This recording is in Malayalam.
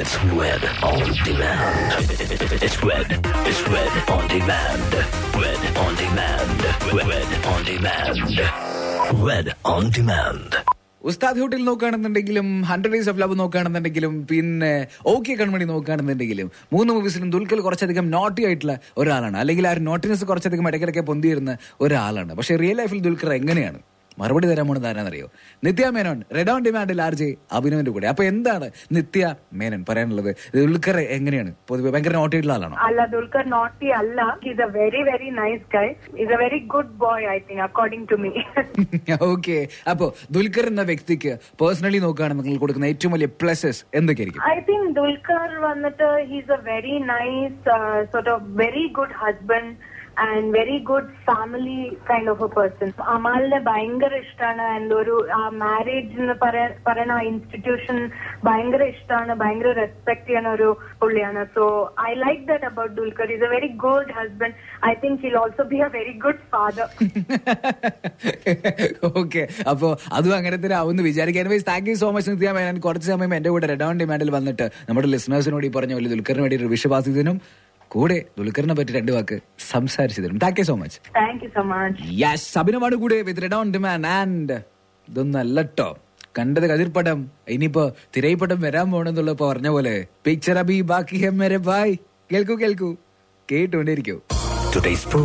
It's Red on demand. It's Red. It's Red on demand. Red on demand. Red on demand. Red on demand. Ustad hotel നോക്കുകയാണെന്നുണ്ടെങ്കിലും ഹൺഡ്രഡ് ഡേയ്സ് ഓഫ് ലവ് നോക്കുകയാണെന്നുണ്ടെങ്കിലും പിന്നെ ഓക്കെ കൺമണി നോക്കുകയാണെന്നുണ്ടെങ്കിലും മൂന്ന് മൂവീസിലും ദുൽഖർ കുറച്ചധികം നോട്ടി ആയിട്ടുള്ള ഒരാളാണ് അല്ലെങ്കിൽ ആ ഒരു നോട്ടിനെസ് കുറച്ചധികം ഇടയ്ക്കിടയ്ക്ക് പൊന്തിയിരുന്ന ഒരാളാണ് പക്ഷെ റിയൽ ലൈഫിൽ ദുൽഖർ എങ്ങനെയാണ് മറുപടി തരാൻ പോണത് ആരാന്നറിയോ നിത്യ മേനോൻ റെഡ് ഓൺ ഡിമാൻഡിൽ ആർ ജെ അഭിനവന്റെ കൂടെ അപ്പൊ എന്താണ് നിത്യ മേനോൻ പറയാനുള്ളത് ദുൽഖർ എങ്ങനെയാണ് പൊതുവെ ഭയങ്കര നോട്ടി ആയിട്ടുള്ള ആളാണോ അല്ല ദുൽഖർ നോട്ടി അല്ല is a very very nice guy is a very good boy I think according to me okay അപ്പോ ദുൽഖർ എന്ന വ്യക്തിക്ക് പേഴ്സണലി നോക്കുകയാണെങ്കിൽ നിങ്ങൾ കൊടുക്കുന്ന ഏറ്റവും വലിയ പ്ലസസ് എന്തൊക്കെയായിരിക്കും ഐ തിങ്ക് ദുൽഖർ വന്നിട്ട് he's a very nice sort of very good husband and very good family kind of a person അമാലിനെ ഭയങ്കര ഇഷ്ടമാണ് ആൻഡ് ഒരു ആ മാരേജ് എന്ന് പറയാ- പറയുന്ന ആ ഇൻസ്റ്റിറ്റ്യൂഷൻ ഭയങ്കര ഇഷ്ടമാണ് ഭയങ്കര റെസ്പെക്ട് ചെയ്യുന്ന ഒരു പുള്ളിയാണ് so I like that about Dulquer is a very good husband I think he'll also be a very good father okay അപ്പോ അതും അങ്ങനെ തന്നെ ആവുമെന്ന് വിചാരിക്കാൻ thank you so much Nithya Menon കുറച്ച് സമയം എന്റെ കൂടെ റെഡ് ഓൺ ഡിമാൻഡിൽ വന്നിട്ട് നമ്മുടെ ലിസണേഴ്സിനോട് ഈ പറഞ്ഞ പോലെ ദുൽഖറിന് വേണ്ടി ഒരു വിശ്വാസിതനും കൂടെ ദുൽഖറിനെ പറ്റി രണ്ട് വാക്ക് സംസാരിച്ചതിനും thank you so much thank you so much yes അഭിനവാണ് കൂടെ with red on demand and ഇതൊന്നല്ല ട്ടോ കണ്ടത് കതിർപ്പടം ഇനിയിപ്പോ തിരയിപ്പടം വരാൻ പോണെന്നുള്ള പറഞ്ഞ പോലെ പിക്ചർ അഭി ബാക്കി ഹെ മേരെ ഭായ് കേൾക്കൂ കേൾക്കൂ കേട്ടുകൊണ്ടേയിരിക്കൂ Today's